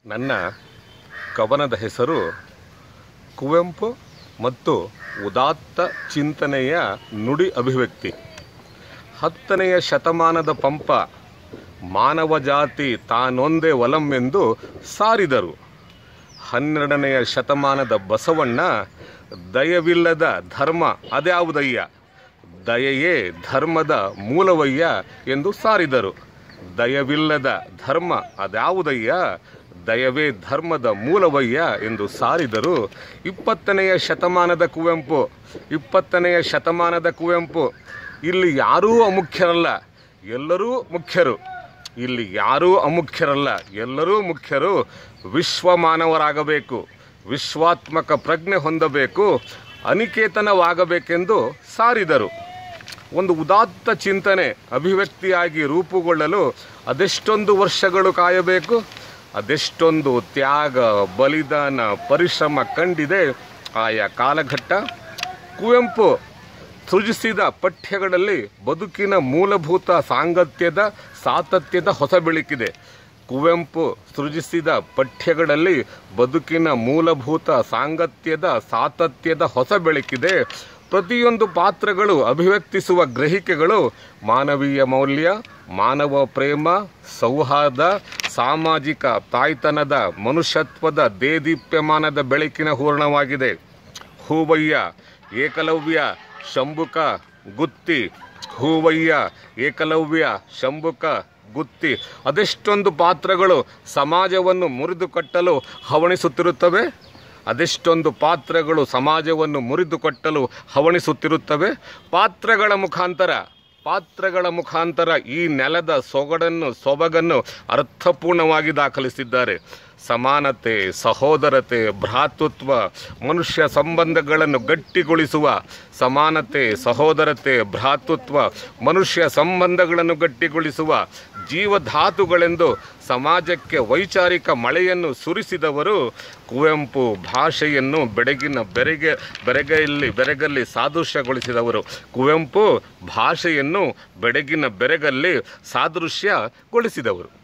ನನ್ನ ಕವನದ ಹೆಸರು ಕುವೆಂಪು ಮತ್ತು ಉದಾತ್ತ ಚಿಂತನೆಯ ನುಡಿ ಅಭಿವ್ಯಕ್ತಿ ಹತ್ತನೆಯ ಶತಮಾನದ ಪಂಪ ಮಾನವ ಜಾತಿ ತಾನೊಂದೇ ಒಲಂ ಎಂದು ಸಾರಿದರು ಹನ್ನೆರಡನೆಯ ಶತಮಾನದ ಬಸವಣ್ಣ ದಯವಿಲ್ಲದ ಧರ್ಮ ಅದ್ಯಾವುದಯ್ಯ ದಯೆಯೇ ಧರ್ಮದ ಮೂಲವಯ್ಯ ಎಂದು ಸಾರಿದರು ದಯವಿಲ್ಲದ ಧರ್ಮ ಅದ್ಯಾವುದಯ್ಯ ದಯವೇ ಧರ್ಮದ ಮೂಲವಯ್ಯ ಎಂದು ಸಾರಿದರು ಇಪ್ಪತ್ತನೆಯ ಶತಮಾನದ ಕುವೆಂಪು ಇಪ್ಪತ್ತನೆಯ ಶತಮಾನದ ಕುವೆಂಪು ಇಲ್ಲಿ ಯಾರೂ ಅಮುಖ್ಯರಲ್ಲ ಎಲ್ಲರೂ ಮುಖ್ಯರು ಇಲ್ಲಿ ಯಾರೂ ಅಮುಖ್ಯರಲ್ಲ ಎಲ್ಲರೂ ಮುಖ್ಯರು ವಿಶ್ವ ಮಾನವರಾಗಬೇಕು ವಿಶ್ವಾತ್ಮಕ ಪ್ರಜ್ಞೆ ಹೊಂದಬೇಕು ಅನಿಕೇತನವಾಗಬೇಕೆಂದು ಸಾರಿದರು ಒಂದು ಉದಾತ್ತ ಚಿಂತನೆ ಅಭಿವ್ಯಕ್ತಿಯಾಗಿ ರೂಪುಗೊಳ್ಳಲು ಅದೆಷ್ಟೊಂದು ವರ್ಷಗಳು ಕಾಯಬೇಕು ಅದೆಷ್ಟೊಂದು ತ್ಯಾಗ ಬಲಿದಾನ ಪರಿಶ್ರಮ ಕಂಡಿದೆ ಆಯಾ ಕಾಲಘಟ್ಟ ಕುವೆಂಪು ಸೃಜಿಸಿದ ಪಠ್ಯಗಳಲ್ಲಿ ಬದುಕಿನ ಮೂಲಭೂತ ಸಾಂಗತ್ಯದ ಸಾತತ್ಯದ ಹೊಸ ಬೆಳಕಿದೆ ಕುವೆಂಪು ಸೃಜಿಸಿದ ಪಠ್ಯಗಳಲ್ಲಿ ಬದುಕಿನ ಮೂಲಭೂತ ಸಾಂಗತ್ಯದ ಸಾತತ್ಯದ ಹೊಸ ಬೆಳಕಿದೆ ಪ್ರತಿಯೊಂದು ಪಾತ್ರಗಳು ಅಭಿವ್ಯಕ್ತಿಸುವ ಗ್ರಹಿಕೆಗಳು ಮಾನವೀಯ ಮೌಲ್ಯ ಮಾನವ ಪ್ರೇಮ ಸೌಹಾರ್ದ ಸಾಮಾಜಿಕ ತಾಯ್ತನದ ಮನುಷ್ಯತ್ವದ ದೇದೀಪ್ಯಮಾನದ ಬೆಳಕಿನ ಹೂರ್ಣವಾಗಿದೆ ಹೂವಯ್ಯ ಏಕಲವ್ಯ ಶಂಭುಕ ಗುತ್ತಿ ಹೂವಯ್ಯ ಏಕಲವ್ಯ ಶಂಭುಕ ಗುತ್ತಿ ಅದೆಷ್ಟೊಂದು ಪಾತ್ರಗಳು ಸಮಾಜವನ್ನು ಮುರಿದು ಕಟ್ಟಲು ಹವಣಿಸುತ್ತಿರುತ್ತವೆ ಅದೆಷ್ಟೊಂದು ಪಾತ್ರಗಳು ಸಮಾಜವನ್ನು ಮುರಿದು ಕಟ್ಟಲು ಹವಣಿಸುತ್ತಿರುತ್ತವೆ ಪಾತ್ರಗಳ ಮುಖಾಂತರ ಪಾತ್ರಗಳ ಮುಖಾಂತರ ಈ ನೆಲದ ಸೊಗಡನ್ನು ಸೊಬಗನ್ನು ಅರ್ಥಪೂರ್ಣವಾಗಿ ದಾಖಲಿಸಿದ್ದಾರೆ ಸಮಾನತೆ ಸಹೋದರತೆ ಭ್ರಾತೃತ್ವ ಮನುಷ್ಯ ಸಂಬಂಧಗಳನ್ನು ಗಟ್ಟಿಗೊಳಿಸುವ ಸಮಾನತೆ ಸಹೋದರತೆ ಭ್ರಾತೃತ್ವ ಮನುಷ್ಯ ಸಂಬಂಧಗಳನ್ನು ಗಟ್ಟಿಗೊಳಿಸುವ ಜೀವಧಾತುಗಳೆಂದು ಸಮಾಜಕ್ಕೆ ವೈಚಾರಿಕ ಮಳೆಯನ್ನು ಸುರಿಸಿದವರು ಕುವೆಂಪು ಭಾಷೆಯನ್ನು ಬೆಡಗಿನ ಬೆರೆಗೆ ಬೆರಗಲ್ಲಿ ಬೆರಗಲ್ಲಿ ಸಾದೃಶ್ಯಗೊಳಿಸಿದವರು ಕುವೆಂಪು ಭಾಷೆಯನ್ನು ಬೆಡಗಿನ ಬೆರಗಲ್ಲಿ ಸಾದೃಶ್ಯಗೊಳಿಸಿದವರು